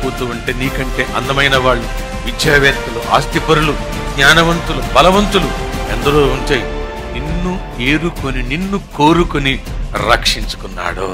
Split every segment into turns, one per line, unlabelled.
వెళ్ళిపోతూ ఉంటే నీకంటే అందమైన వాళ్ళు విద్యావేత్తలు ఆస్తిపరులు జ్ఞానవంతులు బలవంతులు ఎందరో ఉంటే నిన్ను ఏరుకొని నిన్ను కోరుకొని రక్షించుకున్నాడు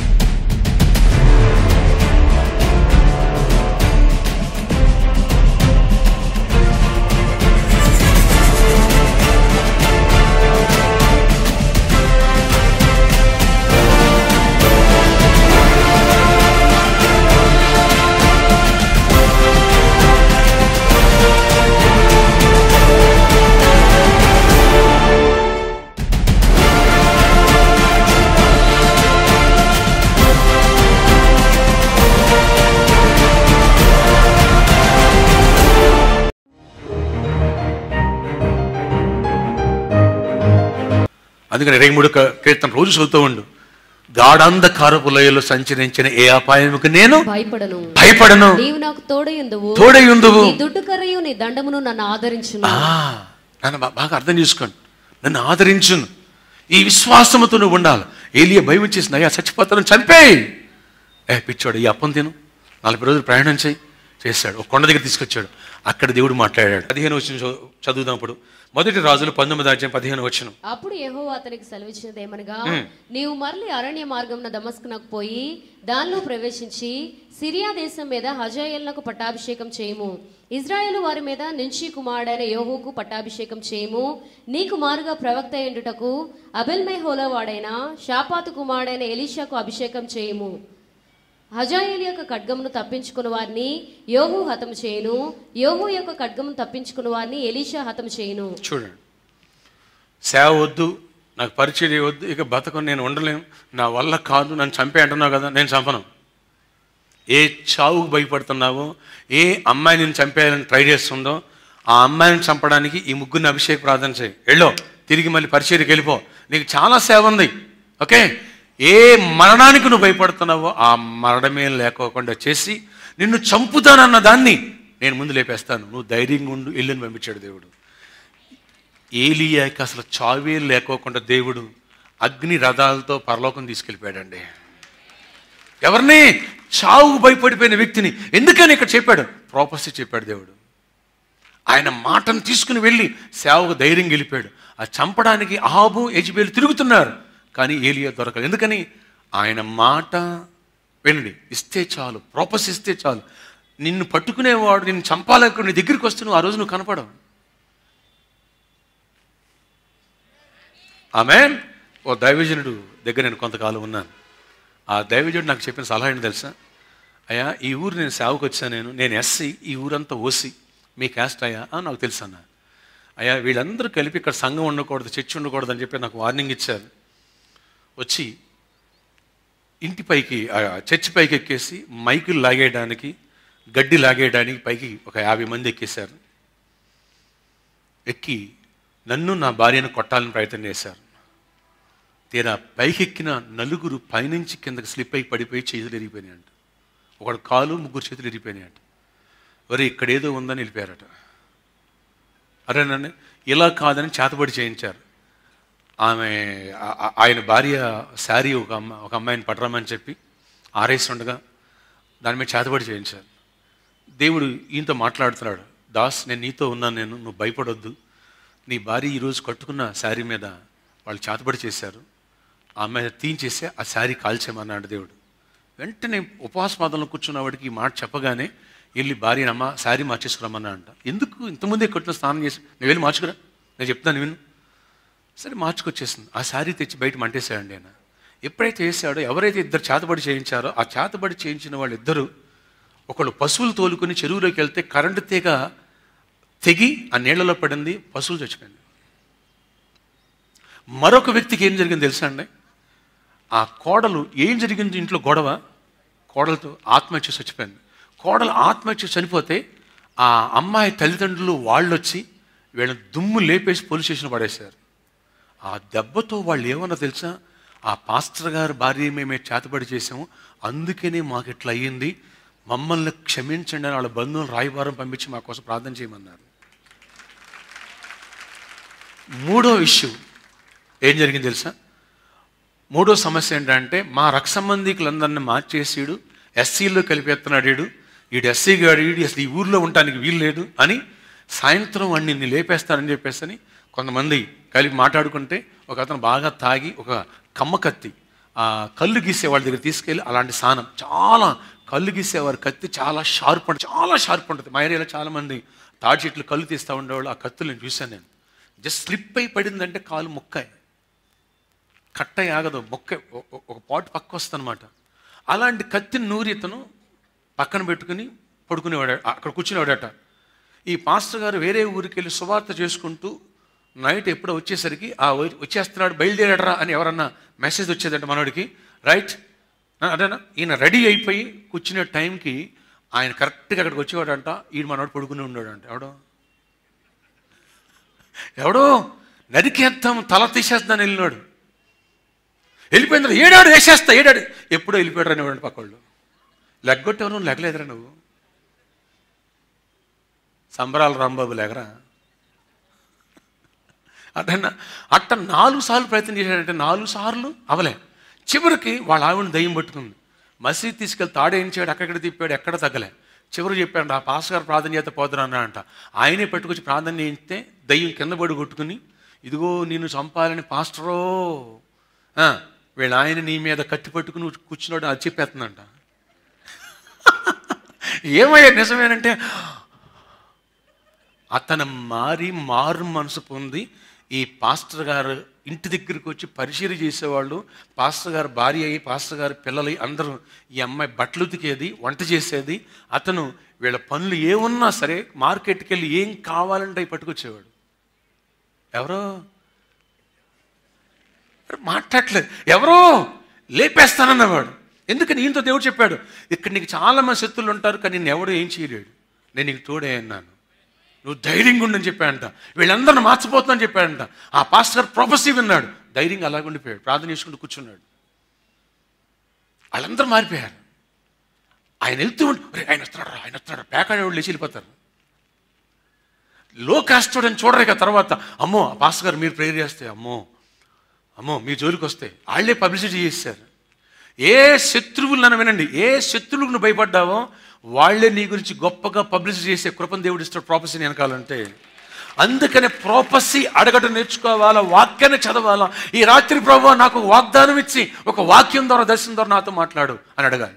అందుకని ఇరవై మూడు కీర్తన రోజు చదువుతూ ఉండు గాఢాంధకారపు లోయలో సంచరించిన ఏ అపాయముకు నేను
భయపడను
భయపడను
నీవు నాకు తోడయుందువు
తోడయుందువు
నీ దుడ్డు కర్రయు నీ దండమును నన్ను ఆదరించును
ఆ, నన్ను బా- బాగా అర్థం చేసుకోండి నన్ను ఆదరించును ఈ విశ్వాసముతో నువ్వు ఉండాలి ఏలియ భయం వచ్చేసింది అయ్యా చచ్చిపోతాను చంపేయి ఏ పిచ్చోడు ఈ అప్పం తిను నలభై రోజులు ప్రయాణం చేయి చేశాడు ఒక కొండ దగ్గర తీసుకొచ్చాడు అక్కడ దేవుడు మాట్లాడాడు పదిహేను వచ్చిన చదువుదాం ఇప్పుడు మొదటి రాజులు పంతొమ్మిది అధ్యాయం పదిహేను వచ్చిన
అప్పుడు యెహోవా అతనికి సెలవిచ్చినది ఏమనగా నీవు మరలి అరణ్య మార్గంన దమస్కునకు పోయి దానిలో ప్రవేశించి సిరియా దేశం మీద హజాయేల్నకు పట్టాభిషేకం చేయము ఇజ్రాయేలు వారి మీద నుంచి కుమారుడైన యోహోకు పట్టాభిషేకం చేయము నీ కుమారుగా ప్రవక్త ఎండుటకు అబెల్మెహోలో వాడైన షాపాతు కుమారుడైన ఎలీషాకు అభిషేకం చేయము హజాయేలు యొక్క ఖడ్గమును తప్పించుకున్న వారిని యోహు హతము చేయను యోహు యొక్క ఖడ్గమును తప్పించుకున్న వారిని ఎలీషా హతము చేయను
చూడండి సేవ వద్దు నాకు పరిచయం వద్దు ఇక బతకను నేను ఉండలేను నా వల్ల కాదు నన్ను చంపే అంటున్నావు కదా నేను చంపను ఏ చావుకు భయపడుతున్నావో ఏ అమ్మాయి నేను చంపేయాలని ట్రై చేస్తుందో ఆ అమ్మాయిని చంపడానికి ఈ ముగ్గురిని అభిషేక ప్రార్థన చేయి వెళ్ళో తిరిగి మళ్ళీ పరిచయకి వెళ్ళిపో నీకు చాలా సేవ ఉంది ఓకే ఏ మరణానికి నువ్వు భయపడుతున్నావో ఆ మరణమే లేకోకుండా చేసి నిన్ను చంపుతానన్న దాన్ని నేను ముందు లేపేస్తాను నువ్వు ధైర్యంగా ఉండు ఇల్లుని పంపించాడు దేవుడు ఏలియాకి అసలు చావే లేకోకుండా దేవుడు అగ్ని రథాలతో పరలోకం తీసుకెళ్ళిపోయాడండి ఎవరిని చావుకు భయపడిపోయిన వ్యక్తిని ఎందుకని ఇక్కడ చెప్పాడు ప్రాపర్సీ చెప్పాడు దేవుడు ఆయన మాటను తీసుకుని వెళ్ళి సేవకు ధైర్యం గెలిపాడు ఆ చంపడానికి ఆబు యజ్బేలు తిరుగుతున్నారు కానీ ఏలియా దొరకలేదు ఎందుకని ఆయన మాట వినండి ఇస్తే చాలు ప్రాపర్సీ ఇస్తే చాలు నిన్ను పట్టుకునేవాడు నిన్ను చంపాలకు నీ దగ్గరికి వస్తే నువ్వు ఆ రోజు నువ్వు కనపడవు ఆమె ఓ దైవజనుడు దగ్గర నేను కొంతకాలం ఉన్నాను ఆ దైవజనుడు నాకు చెప్పిన సలహా ఏంటి తెలుసా అయ్యా ఈ ఊరు నేను సేవకు వచ్చాను నేను నేను ఎస్సీ ఈ ఊరంతా ఓసి మీ క్యాస్ట్ అయ్యా ఆ, నాకు తెలుసు అన్న అయ్యా వీళ్ళందరూ కలిపి ఇక్కడ సంఘం ఉండకూడదు చర్చి ఉండకూడదు అని చెప్పి నాకు వార్నింగ్ ఇచ్చారు వచ్చి ఇంటి పైకి ఆ చర్చి పైకి ఎక్కేసి మైకులు లాగేయడానికి గడ్డి లాగేయడానికి పైకి ఒక యాభై మంది ఎక్కేశారు ఎక్కి నన్ను నా భార్యను కొట్టాలని ప్రయత్నం చేశారు తీరా పైకెక్కిన నలుగురు పైనుంచి కిందకి స్లిప్ అయి పడిపోయి చేతులు ఎరిగిపోయినాయంట ఒకడు కాలు ముగ్గురు చేతులు ఎరిగిపోయినాయంట ఒరే ఇక్కడేదో ఉందని వెళ్ళిపోయారట అరే నన్ను ఇలా కాదని చేతబడి చేయించారు ఆమె ఆ- ఆ- ఆయన భార్య శారీ ఒక అమ్మ ఒక అమ్మాయిని పట్టరమని చెప్పి ఆరేసి ఉండగా దాని మీద చేతబడి చేయించారు దేవుడు ఈయనతో మాట్లాడుతున్నాడు దాస్ నేను నీతో ఉన్నాను నేను నువ్వు భయపడొద్దు నీ భార్య ఈరోజు కట్టుకున్న శారీ మీద వాళ్ళు చేతబడి చేశారు ఆమె తీయించేస్తే ఆ శారీ కాల్చేమన్నాడు దేవుడు వెంటనే ఉపవాస పాదంలో కూర్చున్న వాడికి ఈ మాట చెప్పగానే వెళ్ళి భార్య అమ్మ శారీ మార్చేసుకురమ్మన్నా అంట ఎందుకు ఇంతకుముందే కట్టిన స్నానం చేసి నేను వెళ్ళి మార్చుకురా నేను చెప్తాను విను సరే మార్చుకొచ్చేసింది ఆ శారీ తెచ్చి బయట మంటేశాడండి ఆయన ఎప్పుడైతే వేసాడో ఎవరైతే ఇద్దరు చేతబడి చేయించారో ఆ చేతబడి చేయించిన వాళ్ళిద్దరూ ఒకళ్ళు పశువులు తోలుకొని చెరువులోకి వెళ్తే కరెంటు తీగ తెగి ఆ నీళ్లలో పడింది పశువులు చచ్చిపోయింది మరొక వ్యక్తికి ఏం జరిగింది తెలుసా అండి ఆ కోడలు ఏం జరిగింది ఇంట్లో గొడవ కోడలతో ఆత్మహత్య చచ్చిపోయింది కోడలు ఆత్మహత్య చనిపోతే ఆ అమ్మాయి తల్లిదండ్రులు వాళ్ళు వచ్చి వీళ్ళని దుమ్ము లేపేసి పోలీస్ స్టేషన్ పడేశారు ఆ దెబ్బతో వాళ్ళు ఏమన్నా తెలుసా ఆ పాస్టర్ గారు భార్య మేమే చేతబడి చేసాము అందుకనే మాకు ఇట్లా అయ్యింది మమ్మల్ని క్షమించండి అని వాళ్ళ బంధువులు రాయబారం పంపించి మా కోసం ప్రార్థన చేయమన్నారు మూడో ఇష్యూ ఏం జరిగింది తెలుసా మూడో సమస్య ఏంటంటే మా రక్త సంబంధికులందరిని మార్చేసాడు ఎస్సీలో కలిపేస్తున్నాడు వీడు ఈడు ఎస్సీ గాడు ఈడు అసలు ఈ ఊర్లో ఉండటానికి వీలు లేదు అని సాయంత్రం వాడిని నిన్ను లేపేస్తానని చెప్పేసి అని కొంతమంది కలిపి మాట్లాడుకుంటే ఒక అతను బాగా తాగి ఒక కమ్మ కత్తి ఆ కళ్ళు గీసే వాళ్ళ దగ్గర తీసుకెళ్ళి అలాంటి సానం చాలా కళ్ళు గీసేవారు కత్తి చాలా షార్ప్ ఉంటుంది చాలా షార్ప్ ఉంటుంది మా ఏరియాలో చాలామంది తాడి చెట్లు కళ్ళు తీస్తూ ఉండేవాళ్ళు ఆ కత్తులు నేను చూశాను నేను జస్ట్ స్లిప్ అయి పడిందంటే కాలు ముక్కాయి కట్ట ఆగదు మొక్క ఒ- ఒ- ఒక పాటు పక్క వస్తుందన్నమాట అలాంటి కత్తిని నూరి ఇతను పక్కన పెట్టుకుని పడుకునేవాడు అక్కడ కూర్చునేవాడట ఈ పాస్టర్ గారు వేరే ఊరికి వెళ్ళి సువార్త చేసుకుంటూ నైట్ ఎప్పుడో వచ్చేసరికి ఆ వ- వచ్చేస్తున్నాడు బయలుదేరాడరా అని ఎవరన్నా మెసేజ్ వచ్చేదంట మనోడికి రైట్ అదేనా ఈయన రెడీ అయిపోయి కూర్చునే టైంకి ఆయన కరెక్ట్గా అక్కడికి వచ్చేవాడంట ఈయన మనోడు పడుకుని ఉన్నాడంట ఎవడో ఎవడో నరికేద్దాం తల తీసేద్దాం వెళ్ళినాడు వెళ్ళిపోయింది ఏడాడు వేసేస్తా ఏడాడు ఎప్పుడో వెళ్ళిపోయాడు అనేవాడు పక్కళ్ళు లెగ్గొట్టేవారు లెగలేదురా నువ్వు సంబరాలు రాంబాబు లేగరా అట్టన్న అట్ట నాలుగు సార్లు ప్రయత్నం చేశాడంటే నాలుగు సార్లు అవలే చివరికి వాళ్ళ ఆవిడని దయ్యం పట్టుకుంది మసీద్ తీసుకెళ్ళి తాడేయించాడు అక్కడిక్కడ తిప్పాడు ఎక్కడ తగ్గలే చివరి చెప్పాడు ఆ పాస్ గారు ప్రార్థన చేస్తే పోదురా అన్నా అంట ఆయనే పెట్టుకొచ్చి ప్రార్థన చేయిస్తే దయ్యం కింద పడి కొట్టుకుని ఇదిగో నేను చంపాలని పాస్టరో ఆ, వీళ్ళ ఆయన నీ మీద కత్తి పట్టుకుని కూర్చున్నాడు అది చెప్పేస్తుందంట ఏమయ్యా నిజమేనంటే అతను మారి మారు మనసు పొంది ఈ పాస్టర్ గారు ఇంటి దగ్గరికి వచ్చి పరిశీలి చేసేవాళ్ళు పాస్టర్ గారు భార్య అయ్యి పాస్టర్ గారు పిల్లలు అందరూ ఈ అమ్మాయి బట్టలు ఉతికేది వంట చేసేది అతను వీళ్ళ పనులు ఏమున్నా సరే మార్కెట్కి వెళ్ళి ఏం కావాలంటే అవి పట్టుకొచ్చేవాడు ఎవరో మాట్లాడలేదు ఎవరో లేపేస్తానన్నవాడు ఎందుకని ఈయనతో దేవుడు చెప్పాడు ఇక్కడ నీకు చాలా మంది శత్రులు ఉంటారు కానీ నేను ఎవడు ఏం చేయలేడు నేను నీకు తోడే అన్నాను నువ్వు ధైర్యంగా ఉండని చెప్పాడంట వీళ్ళందరిని మార్చిపోతుందని చెప్పాడంట ఆ పాస్టర్ ప్రొఫెసివ్ విన్నాడు ధైర్యంగా అలాగ ఉండిపోయాడు ప్రార్థన చేసుకుంటూ కూర్చున్నాడు వాళ్ళందరూ మారిపోయారు ఆయన వెళ్తూ ఉంటే "ఒరేయ్, ఆయన వస్తున్నాడు ఆయన వస్తున్నాడు పేకాడే వాళ్ళు లేచి వెళ్ళిపోతారు లో కాస్ట్ అని చూడరు ఇక తర్వాత అమ్మో ఆ పాస్టర్ గారు మీరు ప్రేయర్ చేస్తే అమ్మో అమ్మో మీ జోలికి వస్తే వాళ్ళే పబ్లిసిటీ చేశారు ఏ శత్రువులు నన్ను వినండి ఏ శత్రువులకు నువ్వు భయపడ్డావో వాళ్ళే నీ గురించి గొప్పగా పబ్లిసిటీ చేసే కృపను దేవుడు ఇస్తాడు ప్రాపసీని వెనకాలంటే అందుకనే ప్రాపసీ అడగటం నేర్చుకోవాలా వాక్యాన్ని చదవాలా ఈ రాత్రి ప్రభు నాకు వాగ్దానం ఇచ్చి ఒక వాక్యం ద్వారా దర్శనం ద్వారా నాతో మాట్లాడు అని అడగాలి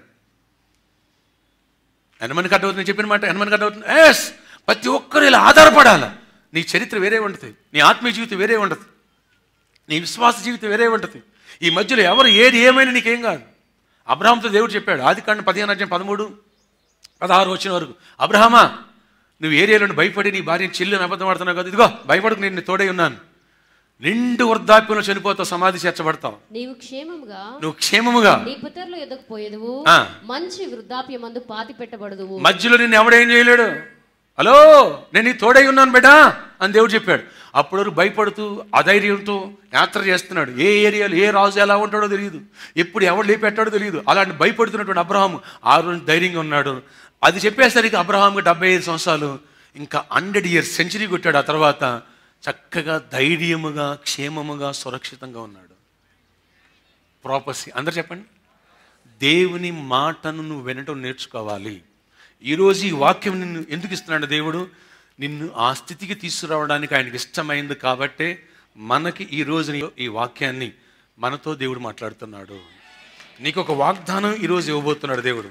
ఎనమని కట్ అవుతుంది నేను చెప్పిన మాట ఎనమని కట్ అవుతుంది ఎస్ ప్రతి ఒక్కరు ఇలా ఆధారపడాలి నీ చరిత్ర వేరే ఉంటుంది నీ ఆత్మీయ జీవితం వేరే ఉంటుంది నీ విశ్వాస జీవితం వేరే ఉంటుంది ఈ మధ్యలో ఎవరు ఏది ఏమైనా నీకేం కాదు అబ్రహాంతో దేవుడు చెప్పాడు ఆది కాండ పదిహేను అధ్యాయం పదమూడు పదహారు వచ్చిన వరకు అబ్రహమా నువ్వు ఏరియాలో భయపడి నీ భార్యని చెల్లిని అబద్ధం ఆడుతున్నావు కదా ఇదిగో భయపడకు నేను నీ తోడే ఉన్నాను నిండు వృద్ధాప్యంలో చనిపోతావు సమాధి చేర్చబడతావు
నీవు క్షేమముగా
నువ్వు క్షేమముగా
నీ పుత్రులు ఎదుకు పోయేదువు
ఆ.
మంచి వృద్ధాప్యమందు పాతి పెట్టబడదువు
మధ్యలో నిన్ను ఎవడేం చేయలేడు హలో నేను నీ తోడై ఉన్నాను బేటా అని దేవుడు చెప్పాడు అప్పుడు వరకు భయపడుతూ అధైర్యంతో యాత్ర చేస్తున్నాడు ఏ ఏరియాలో ఏ రాజు ఎలా ఉంటాడో తెలియదు ఎప్పుడు ఎవడు లేపెట్టాడో తెలియదు అలాంటి భయపడుతున్నటువంటి అబ్రహాం ఆ రోజు ధైర్యంగా ఉన్నాడు అది చెప్పేసరికి అబ్రహాంకి డెబ్బై ఐదు సంవత్సరాలు ఇంకా హండ్రెడ్ ఇయర్స్ సెంచరీ కొట్టాడు ఆ తర్వాత చక్కగా ధైర్యముగా క్షేమముగా సురక్షితంగా ఉన్నాడు ప్రాపసీ అందరు చెప్పండి దేవుని మాటను నువ్వు వినటం నేర్చుకోవాలి ఈరోజు ఈ వాక్యం నిన్ను ఎందుకు ఇస్తున్నాడు దేవుడు నిన్ను ఆ స్థితికి తీసుకురావడానికి ఆయనకి ఇష్టమైంది కాబట్టే మనకి ఈ రోజు ఈ వాక్యాన్ని మనతో దేవుడు మాట్లాడుతున్నాడు నీకు ఒక వాగ్దానం ఈరోజు ఇవ్వబోతున్నాడు దేవుడు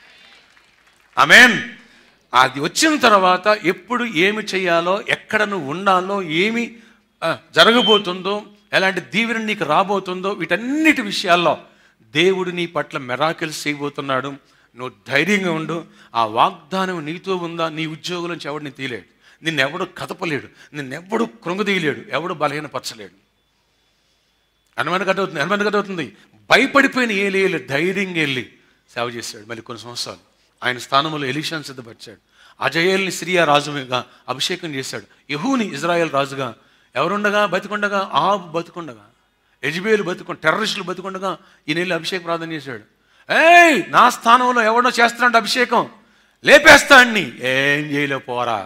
ఆమెన్ అది వచ్చిన తర్వాత ఎప్పుడు ఏమి చేయాలో ఎక్కడ నువ్వు ఉండాలో ఏమి ఆ, జరగబోతుందో ఎలాంటి దీవెన నీకు రాబోతుందో వీటన్నిటి విషయాల్లో దేవుడు నీ పట్ల మెరాకిల్స్ చేయబోతున్నాడు నువ్వు ధైర్యంగా ఉండు ఆ వాగ్దానం నీతో ఉందా నీ ఉద్యోగం నుంచి ఎవడిని తీయలేడు నిన్నెవడు కదపలేడు నిన్నెవడు కృంగదీయలేడు ఎవడు బలహీనపరచలేడు అనుమాన అవుతుంది అనుమాన అవుతుంది భయపడిపోయిన ఏలియలు ధైర్యంగా వెళ్ళి సేవ చేశాడు మళ్ళీ కొన్ని సంవత్సరాలు ఆయన స్థానంలో ఎలిషాను సిద్ధపరిచాడు అజయేల్ని సిరియా రాజుగా అభిషేకం చేశాడు యహూని ఇజ్రాయెల్ రాజుగా ఎవరుండగా బతికుండగా ఆబు బతికుండగా ఎజ్బేలు బతుకుండ టెర్రరిస్టులు బతికుండగా ఈయన వెళ్ళి అభిషేక ప్రార్థన చేశాడు ఏయ్ నా స్థానంలో ఎవడో చేస్తున్నాడు అభిషేకం లేపేస్తాడిని ఏం చేయలేవు పోరా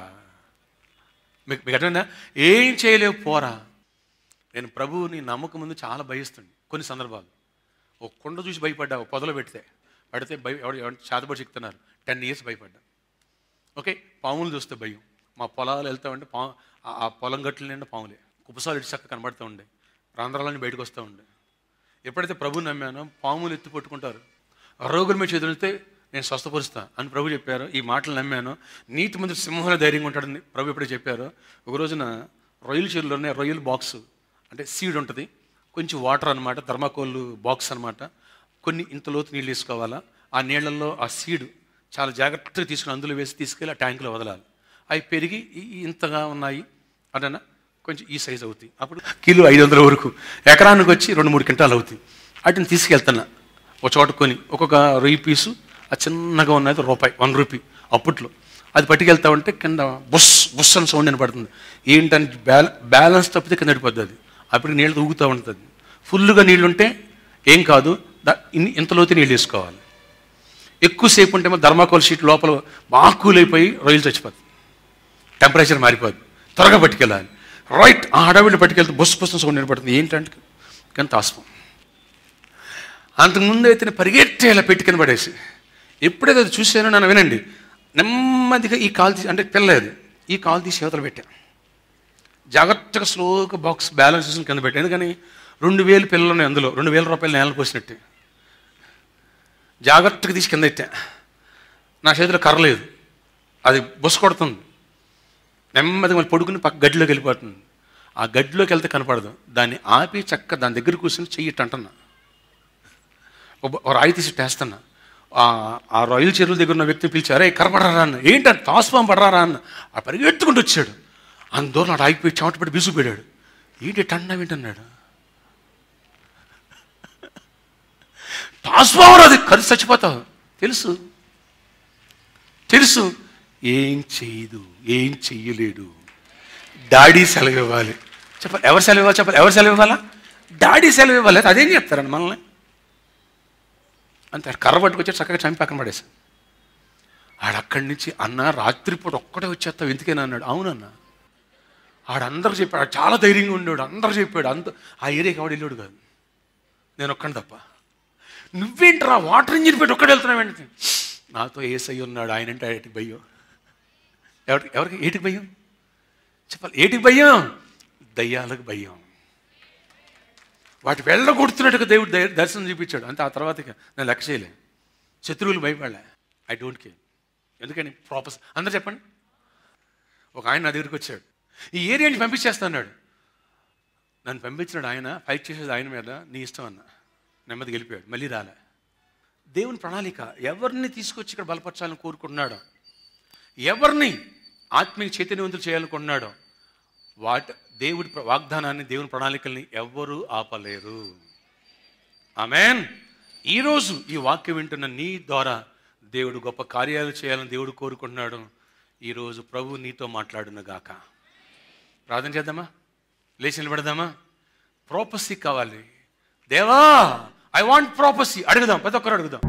మీకు మీకు అర్థమైందా ఏం చేయలేవు పోరా నేను ప్రభువుని నమ్మకం ముందు చాలా భయిస్తుంది కొన్ని సందర్భాలు ఒక కొండ చూసి భయపడ్డా ఒక పొదలు పెడితే పడితే భయ ఎవరు ఎవరు చేతబడి చెప్తున్నారు టెన్ ఇయర్స్ భయపడ్డా ఓకే పాములు చూస్తే భయం మా పొలాలు వెళ్తా ఉంటే పా ఆ- ఆ పొలం గట్ల నిండా పాములే కుప్పసాలు ఇటు చక్క కనబడుతూ ఉండే రాంధ్రాలన్నీ బయటకు వస్తూ ఉండే ఎప్పుడైతే ప్రభు నమ్మానో పాములు ఎత్తి పట్టుకుంటారు రోగుల మీద చేతులైతే నేను స్వస్థపరుస్తా అని ప్రభు చెప్పారు ఈ మాటలు నమ్మాను నీతి మంది సింహంలో ధైర్యంగా ఉంటాడని ప్రభు ఎప్పుడే చెప్పారు ఒక రోజున రొయ్యల చెరువులోనే రొయ్యల బాక్స్ అంటే సీడ్ ఉంటుంది కొంచెం వాటర్ అనమాట థర్మాకోల్ బాక్స్ అనమాట కొన్ని ఇంత లోతు నీళ్ళు వేసుకోవాలా ఆ నీళ్ళల్లో ఆ సీడ్ చాలా జాగ్రత్తగా తీసుకుని అందులో వేసి తీసుకెళ్ళి ఆ ట్యాంకులో వదలాలి అవి పెరిగి ఈ- ఈ ఇంతగా ఉన్నాయి అదన్నా కొంచెం ఈ సైజ్ అవుతాయి అప్పుడు కిలో ఐదు వందల వరకు ఎకరానికి వచ్చి రెండు మూడు క్వింటాలు అవుతాయి వాటిని తీసుకెళ్తున్నా ఒక చోట కొని ఒక్కొక్క రొయ్యి పీసు ఆ చిన్నగా ఉన్నది రూపాయి వన్ రూపీ అప్పట్లో అది పట్టుకెళ్తా ఉంటే కింద బుస్ బుస్ అని సౌండ్ వినపడుతుంది ఏంటంటే బ్యాల బ్యాలెన్స్ తప్పితే కింద పడిపోద్ది అది అప్పుడు నీళ్ళు తూగుతూ ఉంటుంది ఫుల్గా నీళ్ళు ఉంటే ఏం కాదు దా ఇన్ని ఇంతలోతే నీళ్ళు వేసుకోవాలి ఎక్కువసేపు ఉంటే ధర్మాకోల్ షీట్ లోపల బాగా కూల్ అయిపోయి రొయ్యలు చచ్చిపోతుంది టెంపరేచర్ మారిపోద్ది త్వరగా పట్టుకెళ్ళాలి రైట్ ఆ హడావిడి పట్టుకెళ్తే బుస్ బుస్ సౌండ్ వినపడుతుంది ఏంటంటే కానీ తాస్పం అంతకుముందు అయితే పరిగెత్తి ఇలా పెట్టి కింద పడేసి ఎప్పుడైతే అది చూశానో నన్ను వినండి నెమ్మదిగా ఈ కాల్ తీసి అంటే పిల్లలేదు ఈ కాల్ తీసి చేతులు పెట్టా జాగ్రత్తగా స్లోగా బాక్స్ బ్యాలెన్స్ చేసుకుని కింద పెట్టా ఎందుకని రెండు వేలు పిల్లలు ఉన్నాయి అందులో రెండు వేల రూపాయలు నేల పోసినట్టే జాగ్రత్తగా తీసి కింద పెట్టా నా చేతిలో కర్రలేదు అది బుస కొడుతుంది నెమ్మదిగా మళ్ళీ పడుకుని పక్క గడ్డిలోకి వెళ్ళిపోతుంది ఆ గడ్డిలోకి వెళ్తే కనపడదు దాన్ని ఆపి చక్క దాని దగ్గర కూర్చొని చెయ్యి ఇట్ట అంటున్నా ఒక- ఒక రాయి తీసి టేస్తున్నా ఆ- ఆ రొయ్యల చెరువుల దగ్గర ఉన్న వ్యక్తిని పిలిచి అరే కరపడరా అన్న ఏంటంటే తాసుపాం పడరారా అన్న ఆ పరిగెత్తుకుంటూ వచ్చాడు అందులో నాడు ఆగిపోయి చెమట పెట్టి బిసుకుపోయాడు ఏంటి టన్నా ఏంటన్నాడు తాసుపాం అది కలిసి చచ్చిపోతావు తెలుసు తెలుసు ఏం చేయదు ఏం చెయ్యలేడు డాడీ సెలవు ఇవ్వాలి చెప్పాలి ఎవరు సెలవు ఇవ్వాలి చెప్పాలి ఎవరు సెలవు ఇవ్వాలా డాడీ సెలవు ఇవ్వాలి అయితే అదేం చెప్తారండి మనల్ని అంతే కర్ర పట్టుకొచ్చి చక్కగా చంపి పక్కన పడేశాను ఆడక్కడి నుంచి అన్న రాత్రిపూట ఒక్కడే వచ్చేస్తావు ఎందుకైనా అన్నాడు అవునన్న ఆడందరూ చెప్పాడు ఆడు చాలా ధైర్యంగా ఉండేవాడు అందరూ చెప్పాడు అంత ఆ ఏరియాకి ఆవిడ వెళ్ళాడు కాదు నేను ఒక్కడి తప్ప నువ్వేంట్రా వాటర్ ఇంజిన్ పెట్టి ఒక్కడే వెళ్తున్నావు నాతో ఏసై ఉన్నాడు ఆయన అంటే ఏటికి భయం ఎవరికి ఎవరికి ఏటికి భయం చెప్పాలి ఏటికి భయం దయ్యాలకు భయం వాటి వెళ్ళగొడుతున్నట్టుగా దేవుడు దయ- దర్శనం చూపించాడు అంతే ఆ తర్వాత ఇక నేను లెక్క చేయలే శత్రువులు భయపడలే ఐ డోంట్ కేర్ ఎందుకని ప్రాపస్ అందరు చెప్పండి ఒక ఆయన నా దగ్గరికి వచ్చాడు ఈ ఏరియా నుంచి పంపించేస్తాన్నాడు నన్ను పంపించినాడు ఆయన ఫైట్ చేసేది ఆయన మీద నీ ఇష్టం అన్న నెమ్మది గెలిపాడు మళ్ళీ రాలే దేవుని ప్రణాళిక ఎవరిని తీసుకొచ్చి ఇక్కడ బలపరచాలని కోరుకుంటున్నాడో ఎవరిని ఆత్మీయ చైతన్యవంతులు చేయాలనుకుంటున్నాడో వాటి దేవుడి ప్ర- వాగ్దానాన్ని దేవుని ప్రణాళికల్ని ఎవ్వరూ ఆపలేరు ఆమెన్ ఈరోజు ఈ వాక్యం వింటున్న నీ ద్వారా దేవుడు గొప్ప కార్యాలు చేయాలని దేవుడు కోరుకుంటున్నాడు ఈరోజు ప్రభు నీతో మాట్లాడును గాక ప్రార్థన చేద్దామా లేచి నిలబడదామా ప్రాపసీ కావాలి దేవా ఐ వాంట్ ప్రాపసీ అడుగుదాం ప్రతి ఒక్కరు అడుగుదాం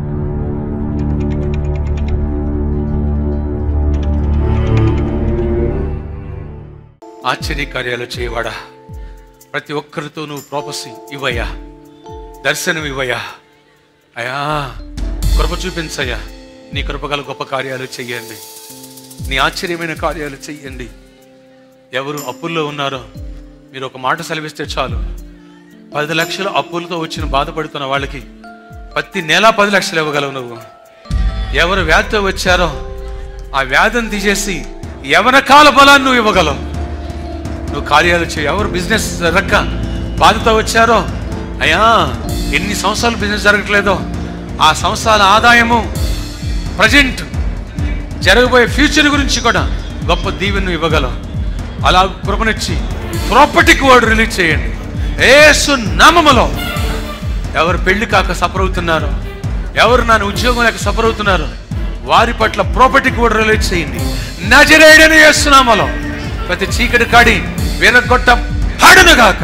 ఆశ్చర్య కార్యాలు చేయవాడా ప్రతి ఒక్కరితో నువ్వు ప్రాపసీ ఇవ్వయ్యా దర్శనం ఇవ్వయ్యా అయ్యా కృప చూపించయ్యా నీ కృపగల గొప్ప కార్యాలు చెయ్యండి నీ ఆశ్చర్యమైన కార్యాలు చెయ్యండి ఎవరు అప్పుల్లో ఉన్నారో మీరు ఒక మాట సెలవిస్తే చాలు పది లక్షల అప్పులతో వచ్చిన బాధపడుతున్న వాళ్ళకి ప్రతి నెల పది లక్షలు ఇవ్వగలవు నువ్వు ఎవరు వ్యాధితో వచ్చారో ఆ వ్యాధిని తీసేసి యవన కాల బలాన్ని నువ్వు ఇవ్వగలవు నువ్వు కార్యాలు చేయి ఎవరు బిజినెస్ జరగక బాధతో వచ్చారో అయ్యా ఎన్ని సంవత్సరాలు బిజినెస్ జరగట్లేదో ఆ సంవత్సరాల ఆదాయము ప్రజెంట్ జరగబోయే ఫ్యూచర్ గురించి కూడా గొప్ప దీవెను ఇవ్వగలవు అలా కృపనిచ్చి ప్రాపర్టీకి వాడు రిలీజ్ చేయండి ఏసు నామములో ఎవరు పెళ్లి కాక సఫర్ అవుతున్నారో ఎవరు నన్ను ఉద్యోగం లేక సఫర్ అవుతున్నారో వారి పట్ల ప్రాపర్టీకి కూడా రిలీజ్ చేయండి నజరేడని చేస్తున్నామలో ప్రతి చీకటి కాడి వీరగొట్ట పడును గాక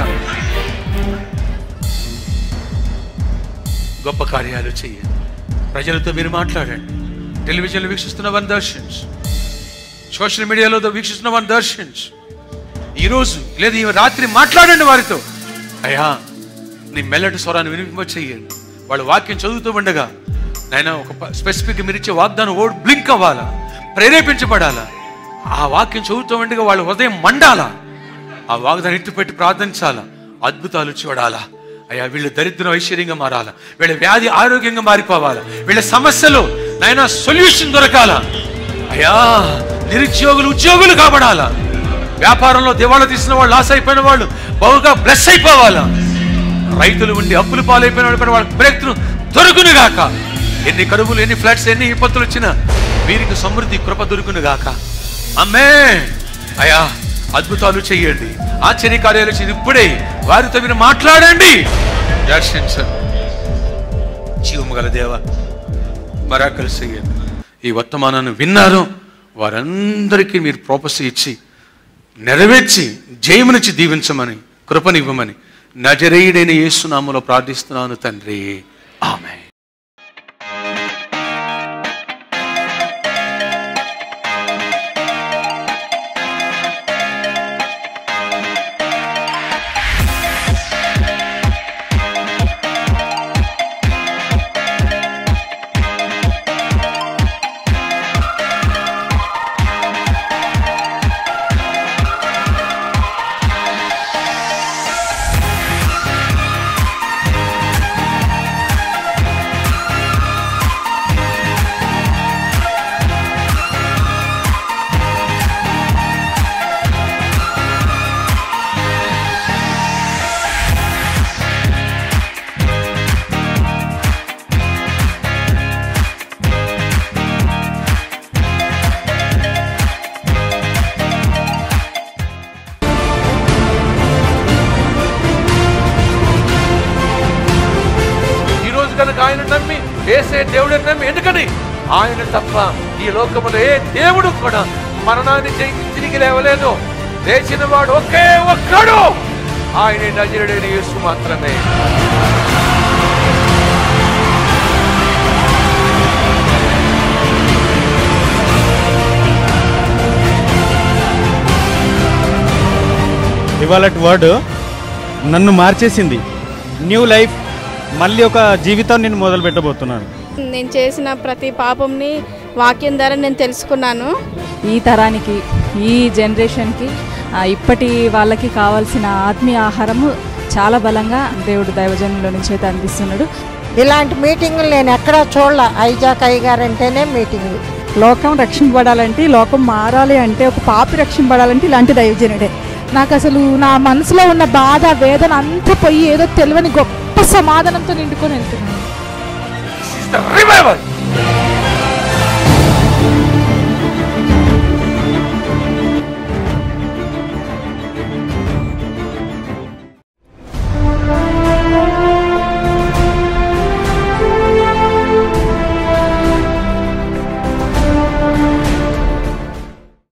గొప్ప కార్యాలు చేయండి ప్రజలతో మీరు మాట్లాడండి టెలివిజన్లో వీక్షిస్తున్న వారిని దర్శించు సోషల్ మీడియాలో వీక్షిస్తున్న వారిని దర్శించు ఈరోజు లేదా ఈ రాత్రి మాట్లాడండి వారితో అయ్యా నీ మెల్లటి స్వరాన్ని వినిపింప చెయ్యండి వాళ్ళు వాక్యం చదువుతూ ఉండగా నాయన ఒక స్పెసిఫిక్ మీరు ఇచ్చే వాగ్దానం ఓడ్ బ్లింక్ అవ్వాలా ప్రేరేపించబడాలా ఆ వాక్యం చదువుతూ ఉండగా వాళ్ళ హృదయం మండాలా ఆ వాగ్దాన్ని ఎత్తుపెట్టి ప్రార్థించాలా అద్భుతాలు చూడాలా అయ్యా వీళ్ళు దరిద్రం ఐశ్వర్యంగా మారాలా వీళ్ళ వ్యాధి ఆరోగ్యంగా మారిపోవాలా వీళ్ళ సమస్యలు నాయన సొల్యూషన్ దొరకాలా అయ్యా నిరుద్యోగులు ఉద్యోగులు కాబడాలా వ్యాపారంలో దివాళా తీసిన వాళ్ళు లాస్ అయిపోయిన వాళ్ళు బహుగా బ్లెస్ అయిపోవాలా రైతులు ఉండి అప్పులు పాలైపోయిన వాళ్ళు పైన వాళ్ళకి బ్రేక్ త్రూ దొరుకును గాక ఎన్ని కరువులు ఎన్ని ఫ్లడ్స్ ఎన్ని విపత్తులు వచ్చినా వీరికి సమృద్ధి కృప దొరుకును గాక అమ్మే అయ్యా అద్భుతాలు చెయ్యండి ఆశ్చర్య కార్యాలు చేసి ఇప్పుడే వారితో మీరు మాట్లాడండి దర్శించండి జీవము గల దేవ మరాకలు చెయ్యండి ఈ వర్తమానాన్ని విన్నారు వారందరికీ మీరు ప్రోపసి ఇచ్చి నెరవేర్చి జయమునిచ్చి దీవించమని కృపనివ్వమని నజరేయుడైన యేసునామలో ప్రార్థిస్తున్నాను తండ్రి ఆమె ఈ రోజు కనుక ఆయన నమ్మి ఏసే దేవుడిని నమ్మి ఎందుకని ఆయన తప్ప ఈ లోకములో ఏ దేవుడు కూడా మరణాన్ని జయించి తిరిగి లేవలేదు లేచిన వాడు ఒకే ఒక్కడు ఆయన నజరుడైన యేసు మాత్రమే
ఇవాళ వర్డ్ నన్ను మార్చేసింది న్యూ లైఫ్ మళ్ళీ ఒక జీవితం నేను మొదలు పెట్టబోతున్నాను
నేను చేసిన ప్రతి పాపంని వాక్యం ద్వారా నేను తెలుసుకున్నాను
ఈ తరానికి ఈ జనరేషన్కి ఆ, ఇప్పటి వాళ్ళకి కావాల్సిన ఆత్మీయ ఆహారము చాలా బలంగా దేవుడు దైవజనుల నుంచి అయితే అందిస్తున్నాడు
ఇలాంటి మీటింగులు నేను ఎక్కడా చూడలే ఐజాక్ అయ్య గారు అంటేనే మీటింగులు
లోకం రక్షింపబడాలంటే లోకం మారాలి అంటే ఒక పాపి రక్షింపబడాలంటే ఇలాంటి దైవజనుడే నాకు అసలు నా మనసులో ఉన్న బాధ వేదన అంతా పోయి ఏదో తెలియని గొప్ప సమాధానంతో నిండుకొని వెళ్తున్నాను
రివైవల్